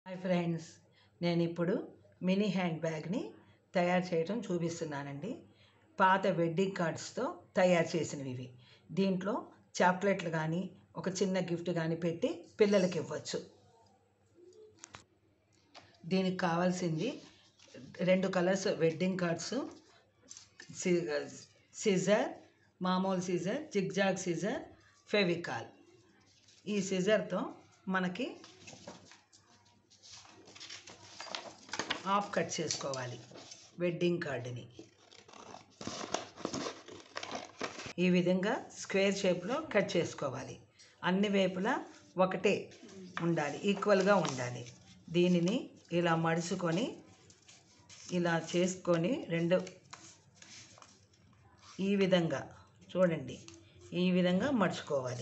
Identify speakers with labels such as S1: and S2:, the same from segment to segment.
S1: hi friends నేను ఇప్పుడు mini hand బ్యాగ్ని తయారు చేయడం చూపిస్తున్నానండి పాత వెడ్డింగ్ కార్డ్స్తో తయారు చేసినవి ఇవి దీంట్లో చాక్లెట్లు కానీ ఒక చిన్న గిఫ్ట్ కానీ పెట్టి పిల్లలకి ఇవ్వచ్చు దీనికి కావాల్సింది రెండు కలర్స్ వెడ్డింగ్ కార్డ్స్ సిజర్ మామూలు సిజర్ జిగ్జాగ్ సిజర్ ఫెవికాల్ ఈ సిజర్తో మనకి హాఫ్ కట్ చేసుకోవాలి వెడ్డింగ్ కార్డుని ఈ విధంగా స్క్వేర్ షేప్లో కట్ చేసుకోవాలి అన్ని వైపులా ఒకటే ఉండాలి ఈక్వల్గా ఉండాలి దీనిని ఇలా మడుచుకొని ఇలా చేసుకొని రెండు ఈ విధంగా చూడండి ఈ విధంగా మడుచుకోవాలి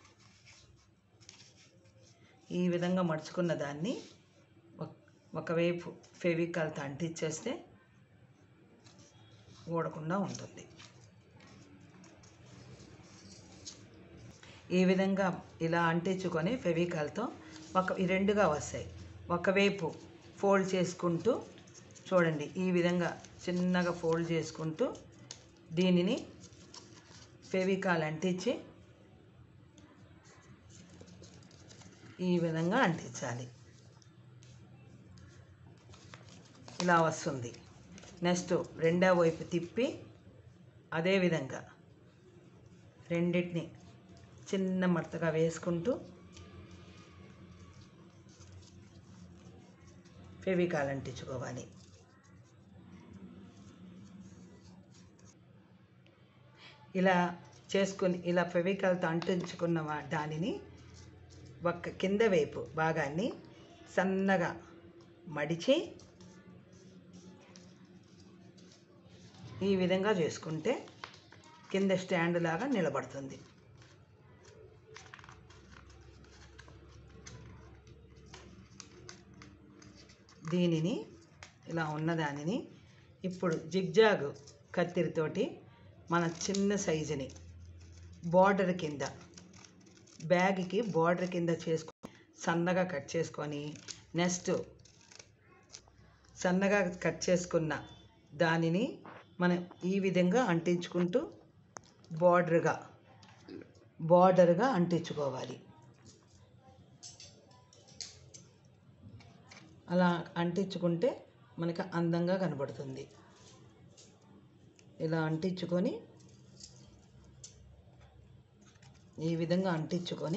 S1: ఈ విధంగా మడుచుకున్న దాన్ని ఒక- ఒకవైపు ఫెవికాల్తో అంటించేస్తే ఊడకుండా ఉంటుంది ఈ విధంగా ఇలా అంటించుకొని ఫెవికాల్తో ఒక ఈ రెండుగా వస్తాయి ఒకవైపు ఫోల్డ్ చేసుకుంటూ చూడండి ఈ విధంగా చిన్నగా ఫోల్డ్ చేసుకుంటూ దీనిని ఫెవికాల్ అంటించి ఈ విధంగా అంటించాలి ఇలా వస్తుంది నెక్స్ట్ రెండో వైపు తిప్పి అదే విధంగా రెండింటిని చిన్న మడతగా వేసుకుంటూ ఫెవికాల్ అంటించుకోవాలి ఇలా చేసుకుని ఇలా ఫెవికాల్తో అంటించుకున్న వా- దానిని ఒక కింద వైపు భాగాన్ని సన్నగా మడిచి ఈ విధంగా చేసుకుంటే కింద స్టాండ్ లాగా నిలబడుతుంది దీనిని ఇలా ఉన్నదానిని ఇప్పుడు జిగ్జాగ్ కత్తిరితోటి మన చిన్న సైజుని బార్డర్ కింద బ్యాగ్కి బార్డర్ కింద చేసుకొని సన్నగా కట్ చేసుకొని నెక్స్ట్ సన్నగా కట్ చేసుకున్న దానిని మనం ఈ విధంగా అంటించుకుంటూ బార్డర్గా బార్డర్గా అంటించుకోవాలి అలా అంటించుకుంటే మనకి అందంగా కనబడుతుంది ఇలా అంటించుకొని ఈ విధంగా అంటించుకొని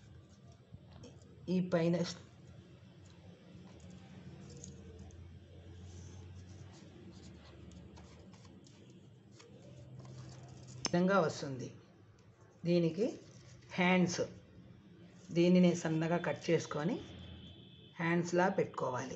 S1: ఈ పైన విధంగా వస్తుంది దీనికి హ్యాండ్స్ దీనిని సన్నగా కట్ చేసుకొని హ్యాండ్స్లా పెట్టుకోవాలి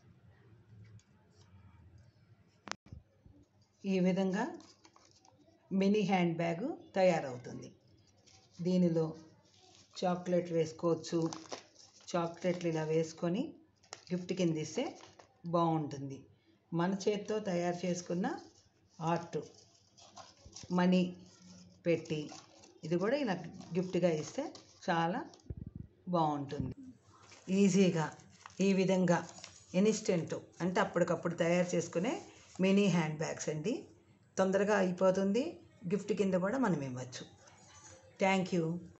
S1: ఈ విధంగా మినీ హ్యాండ్ బ్యాగ్ తయారవుతుంది దీనిలో చాక్లెట్ వేసుకోవచ్చు చాక్లెట్లు ఇలా వేసుకొని గిఫ్ట్ కింద ఇస్తే బాగుంటుంది మన చేత్తో తయారు చేసుకున్న ఆర్ట్ మనీ పెట్టి ఇది కూడా ఇలా గిఫ్ట్గా ఇస్తే చాలా బాగుంటుంది ఈజీగా ఈ విధంగా ఇన్స్టెంట్ అంటే అప్పటికప్పుడు తయారు చేసుకునే మినీ హ్యాండ్ బ్యాగ్స్ అండి తొందరగా అయిపోతుంది గిఫ్ట్ కింద కూడా మనం ఇవ్వచ్చు థ్యాంక్ యూ